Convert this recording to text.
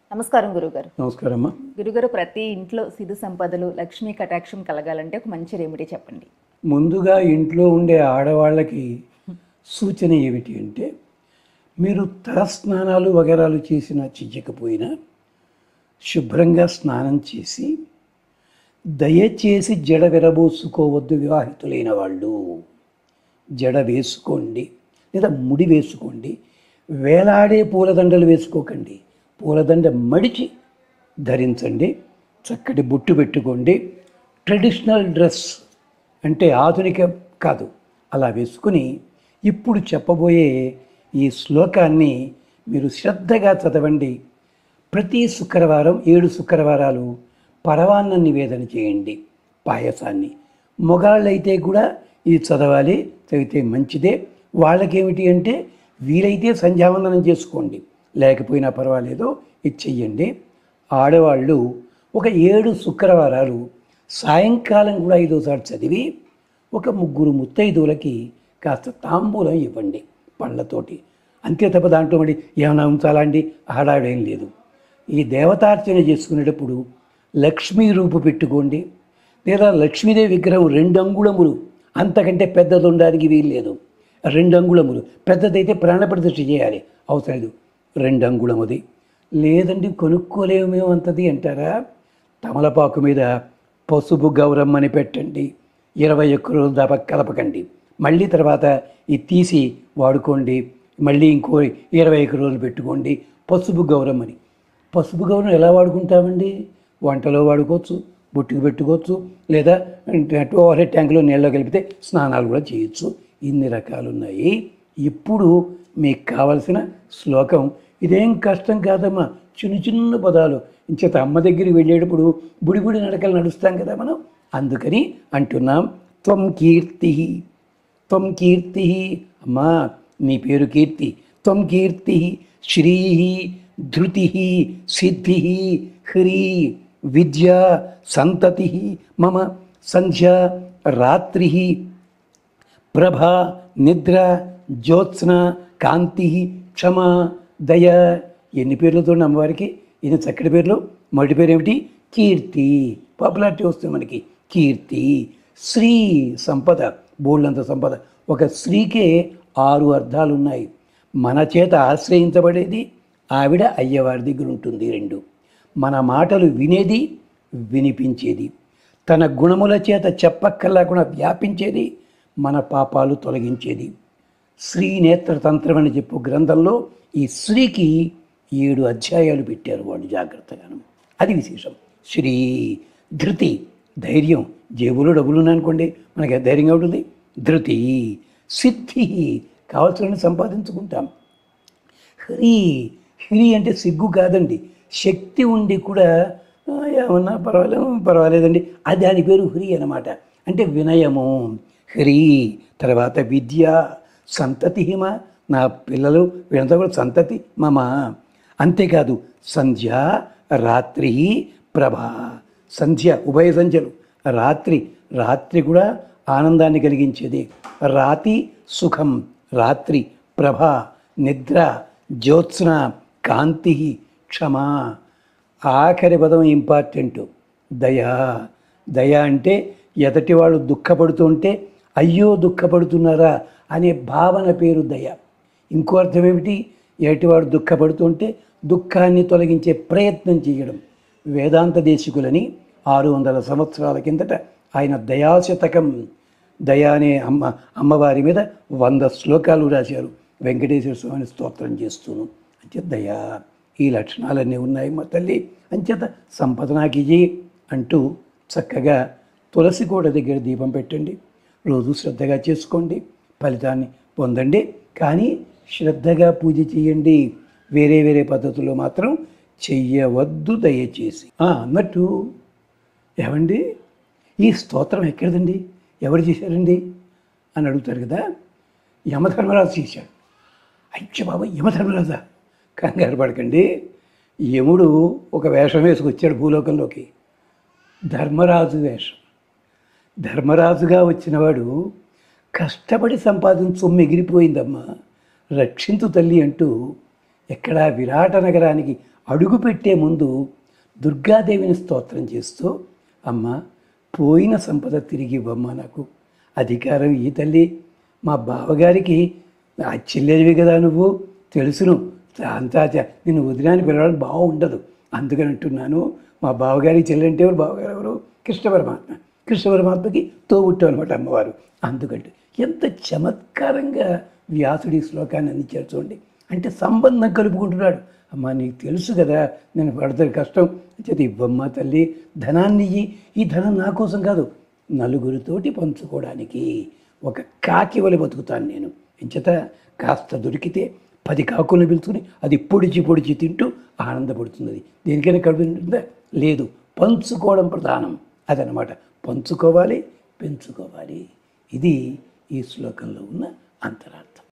నమస్కారం గురుగారు నమస్కారం అమ్మా గురుగారు ప్రతి ఇంట్లో సిరి సంపదలు లక్ష్మీ కటాక్షం కలగాలంటే ఒక మంచి రెమెడీ చెప్పండి ముందుగా ఇంట్లో ఉండే ఆడవాళ్ళకి సూచన ఏమిటి అంటే మీరు తలస్నానాలు వగరాలు చేసినా చెయ్యకపోయినా శుభ్రంగా స్నానం చేసి దయచేసి జడ విరబోసుకోవద్దు వివాహితులైన వాళ్ళు జడ వేసుకోండి లేదా ముడి వేసుకోండి వేలాడే పూలదండలు వేసుకోకండి పూలదండ మడిచి ధరించండి చక్కటి బొట్టు పెట్టుకోండి ట్రెడిషనల్ డ్రెస్ అంటే ఆధునిక కాదు అలా వేసుకుని ఇప్పుడు చెప్పబోయే ఈ శ్లోకాన్ని మీరు శ్రద్ధగా చదవండి ప్రతి శుక్రవారం ఏడు శుక్రవారాలు పరవాన్న నివేదన చేయండి పాయసాన్ని మొగాళ్ళైతే కూడా ఇది చదవాలి చదివితే మంచిదే వాళ్ళకేమిటి అంటే వీలైతే సంధ్యావందనం చేసుకోండి లేకపోయినా పర్వాలేదు ఇది చెయ్యండి ఆడవాళ్ళు ఒక ఏడు శుక్రవారాలు సాయంకాలం కూడా ఐదోసారి చదివి ఒక ముగ్గురు ముత్తైదువులకి కాస్త తాంబూలం ఇవ్వండి పళ్ళతోటి అంతే తప్ప దాంట్లో మరి ఏమైనా ఉంచాలా అండి హడావిడేం లేదు ఈ దేవతార్చన చేసుకునేటప్పుడు లక్ష్మీ రూపు పెట్టుకోండి లేదా లక్ష్మీదేవి విగ్రహం రెండు అంగుళములు అంతకంటే పెద్దది ఉండడానికి వీలు లేదు రెండు అంగుళములు పెద్దదైతే ప్రాణప్రతిష్ఠ చేయాలి అవసరం లేదు రెండు అంగుళముది లేదండి కొనుక్కోలేము మేము అంతది అంటారా తమలపాకు మీద పసుపు గౌరమ్మని పెట్టండి ఇరవై ఒక్క రోజుల దాకా కలపకండి మళ్ళీ తర్వాత ఇది తీసి వాడుకోండి మళ్ళీ ఇంకో ఇరవై ఒక్క రోజులు పెట్టుకోండి పసుపు గౌరమ్మని పసుపు గౌరవం ఎలా వాడుకుంటామండి వంటలో వాడుకోవచ్చు బొట్టుకు పెట్టుకోవచ్చు లేదా ఓవర్ హెడ్ ట్యాంకులో నీళ్ళలో కలిపితే స్నానాలు కూడా చేయొచ్చు ఇన్ని రకాలు ఉన్నాయి ఇప్పుడు మీకు కావలసిన శ్లోకం ఇదేం కష్టం కాదమ్మా చిన్న చిన్న పదాలు ఇంచేత అమ్మ దగ్గరికి వెళ్ళేటప్పుడు బుడి బుడి నడకలు నడుస్తాం కదా మనం అందుకని అంటున్నాం త్వం కీర్తి త్వం కీర్తి అమ్మా నీ పేరు కీర్తి త్వం కీర్తి శ్రీ ధృతి సిద్ధి హ్రీ విద్య సంతతి మమ సంధ్య రాత్రి ప్రభ నిద్ర జ్యోత్స్న కాంతి క్షమ దయ ఎన్ని పేర్లతో అమ్మవారికి ఈయన చక్కటి పేర్లు మొదటి పేరు ఏమిటి కీర్తి పాపులారిటీ వస్తుంది మనకి కీర్తి శ్రీ సంపద బోళ్ళంత సంపద ఒక స్త్రీకే ఆరు అర్థాలు ఉన్నాయి మన చేత ఆశ్రయించబడేది ఆవిడ అయ్యవారి దగ్గర ఉంటుంది రెండు మన మాటలు వినేది వినిపించేది తన గుణముల చేత చెప్పక్కర్లేకుండా వ్యాపించేది మన పాపాలు తొలగించేది శ్రీ నేత్రతంత్రం అని చెప్పు గ్రంథంలో ఈ స్త్రీకి ఏడు అధ్యాయాలు పెట్టారు వాళ్ళు జాగ్రత్తగాను అది విశేషం శ్రీ ధృతి ధైర్యం జేబులో డబ్బులు ఉన్నాయనుకోండి మనకి ధైర్యంగా ఉంటుంది ధృతి సిద్ధి కావాల్సిన సంపాదించుకుంటాం హ్రీ హ్రీ అంటే సిగ్గు కాదండి శక్తి ఉండి కూడా "ఆ, ఏమన్నా పర్వాలేదు పర్వాలేదండి అది దాని పేరు హ్రీ అన్నమాట అంటే వినయము హ్రీ తర్వాత విద్య సంతతి హిమ నా పిల్లలు వీళ్ళంతా కూడా సంతతి మమ అంతేకాదు సంధ్య రాత్రి ప్రభ సంధ్య ఉభయ సంధ్యలు రాత్రి రాత్రి కూడా ఆనందాన్ని కలిగించేది రాతి సుఖం రాత్రి ప్రభ నిద్ర జ్యోత్స్న కాంతి క్షమ ఆఖరి పదం ఇంపార్టెంట్ దయ దయ అంటే ఎదటి వాళ్ళు దుఃఖపడుతుంటే అయ్యో దుఃఖపడుతున్నారా అనే భావన పేరు దయ ఇంకో అర్థం ఏమిటి ఎటివాడు దుఃఖపడుతుంటే దుఃఖాన్ని తొలగించే ప్రయత్నం చేయడం వేదాంత దేశికులని ఆరు వందల సంవత్సరాల కిందట ఆయన దయాశతకం దయ అనే అమ్మ అమ్మవారి మీద వంద శ్లోకాలు రాశారు వెంకటేశ్వర స్వామిని స్తోత్రం చేస్తూను అంచేత దయ ఈ లక్షణాలన్నీ ఉన్నాయి మా తల్లి అంచేత సంపద నాకు ఇయ్యి అంటూ చక్కగా తులసి కోట దగ్గర దీపం పెట్టండి రోజు శ్రద్ధగా చేసుకోండి ఫలితాన్ని పొందండి కానీ శ్రద్ధగా పూజ చేయండి వేరే వేరే పద్ధతుల్లో మాత్రం చెయ్యవద్దు దయచేసి ఆ, అన్నట్టు ఏమండి ఈ స్తోత్రం ఎక్కడదండి ఎవరు చేశారండి అని అడుగుతారు కదా యమధర్మరాజు చేశాడు అయ్య బాబా యమధర్మరాజా కంగారు పడకండి యముడు ఒక వేషం వేసుకొచ్చాడు భూలోకంలోకి ధర్మరాజు వేషం ధర్మరాజుగా వచ్చినవాడు కష్టపడి సంపాదించు సొమ్ము ఎగిరిపోయిందమ్మా రక్షించు తల్లి అంటూ ఎక్కడా విరాట నగరానికి అడుగు పెట్టే ముందు దుర్గాదేవిని స్తోత్రం చేస్తూ అమ్మ పోయిన సంపద తిరిగి ఇవ్వమ్మా నాకు అధికారం ఈ తల్లి మా బావగారికి ఆ చెల్లెలివి కదా నువ్వు తెలుసును అంతా చ- నిన్ను వదిలాన్ని పిలవడం బాగుండదు అందుకని అంటున్నాను మా బావగారి చెల్లి అంటే ఎవరు బావగారు ఎవరు కృష్ణ పరమాత్మ కృష్ణ పరమాత్మకి తోబుట్టు అనమాట అమ్మవారు అందుకంటే ఎంత చమత్కారంగా వ్యాసుడి శ్లోకాన్ని అందించారు చూడండి అంటే సంబంధం కలుపుకుంటున్నాడు అమ్మా నీకు తెలుసు కదా నేను పడతాను కష్టం చేతి ఇవ్వమ్మా తల్లి ధనాన్ని ఇయ్యి ఈ ధనం నా కోసం కాదు నలుగురితోటి పంచుకోవడానికి ఒక కాకి వలె బతుకుతాను నేను ఎంచేత కాస్త దొరికితే పది కాకులను పిలుచుకుని అది పొడిచి పొడిచి తింటూ ఆనందపడుతుంది దేనికైనా కడుపు నిండుతుందా లేదు పంచుకోవడం ప్రధానం అదనమాట పంచుకోవాలి పెంచుకోవాలి ఇది ఈ శ్లోకంలో ఉన్న అంతరార్థం